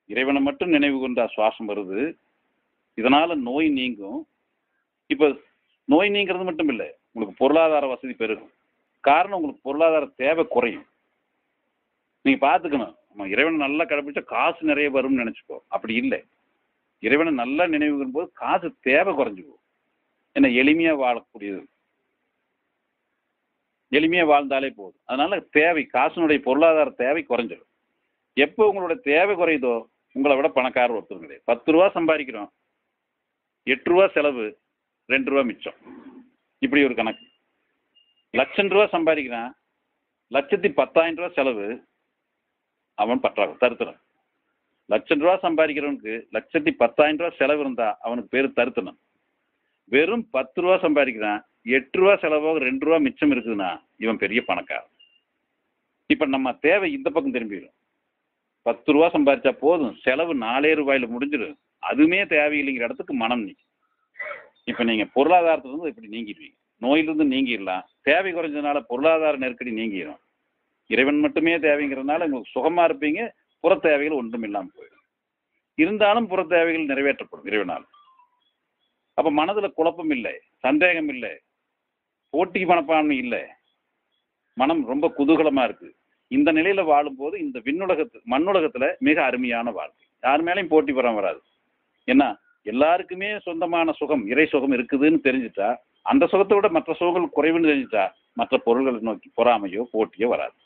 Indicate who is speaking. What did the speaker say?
Speaker 1: இறைவனை மட்டும் நினைவு கொண்டா சுவாசம் வருது இதனால நோய் நீங்கும் இப்போ நோய் நீங்கிறது மட்டும் இல்லை உங்களுக்கு பொருளாதார வசதி பெருகும் காரணம் உங்களுக்கு பொருளாதார தேவை குறையும் நீங்க பார்த்துக்கணும் நம்ம இறைவனை நல்லா கடைப்பிடிச்சா காசு நிறைய வரும்னு நினைச்சுக்கோ அப்படி இல்லை இறைவனை நல்லா நினைவு போது காசு தேவை குறைஞ்சு போகும் ஏன்னா எளிமையா வாழக்கூடியது எளிமையா வாழ்ந்தாலே போதும் அதனால தேவை காசுனுடைய பொருளாதார தேவை குறைஞ்சிடும் எப்போ உங்களோட தேவை குறையுதோ உங்களை விட பணக்காரர் ஒருத்தர் கிடையாது பத்து ரூபா சம்பாதிக்கிறோம் எட்டு ரூபா செலவு ரெண்டு ரூபா மிச்சம் இப்படி ஒரு கணக்கு லட்சம் ரூபா சம்பாதிக்கிறான் லட்சத்தி பத்தாயிரம் ரூபா செலவு அவன் பற்றாக்குறை தருத்தனம் லட்சம் ரூபா சம்பாதிக்கிறவனுக்கு லட்சத்தி பத்தாயிரம் ரூபா செலவு இருந்தா அவனுக்கு பேர் தருத்தனம் வெறும் பத்து ரூபா சம்பாதிக்கிறான் எட்டு ரூபா செலவாக ரெண்டு ரூபா மிச்சம் இருக்குதுன்னா இவன் பெரிய பணக்காரன் இப்போ நம்ம தேவை இந்த பக்கம் திரும்பிடும் பத்து ரூபா சம்பாதிச்சா போதும் செலவு நாலே ரூபாயில முடிஞ்சிடும் அதுவுமே தேவையில்லைங்கிற இடத்துக்கு மனம் நீ இப்போ நீங்கள் பொருளாதாரத்துலேருந்து இப்படி நீங்கிடுவீங்க நோயிலிருந்து நீங்கிடலாம் தேவை குறைஞ்சதுனால பொருளாதார நெருக்கடி நீங்கிடும் இறைவன் மட்டுமே தேவைங்கிறதுனால உங்களுக்கு சுகமாக இருப்பீங்க புற தேவைகள் ஒன்றும் இல்லாமல் போயிடும் இருந்தாலும் புற தேவைகள் நிறைவேற்றப்படும் இறைவனால் அப்போ மனதில் குழப்பம் இல்லை சந்தேகம் இல்லை போட்டிக்கு மனப்பான்மை இல்லை மனம் ரொம்ப குதூகலமாக இருக்குது இந்த நிலையில் வாழும்போது இந்த விண்ணுலகத்து மண்ணுலகத்தில் மிக அருமையான வாழ்க்கை யார் மேலேயும் போட்டி வரம் வராது ஏன்னா எல்லாருக்குமே சொந்தமான சுகம் இறை சுகம் இருக்குதுன்னு தெரிஞ்சுட்டா அந்த சுகத்தை விட மற்ற சுகங்கள் குறைவுன்னு தெரிஞ்சுட்டா மற்ற பொருள்களை நோக்கி பொறாமையோ போட்டியோ வராது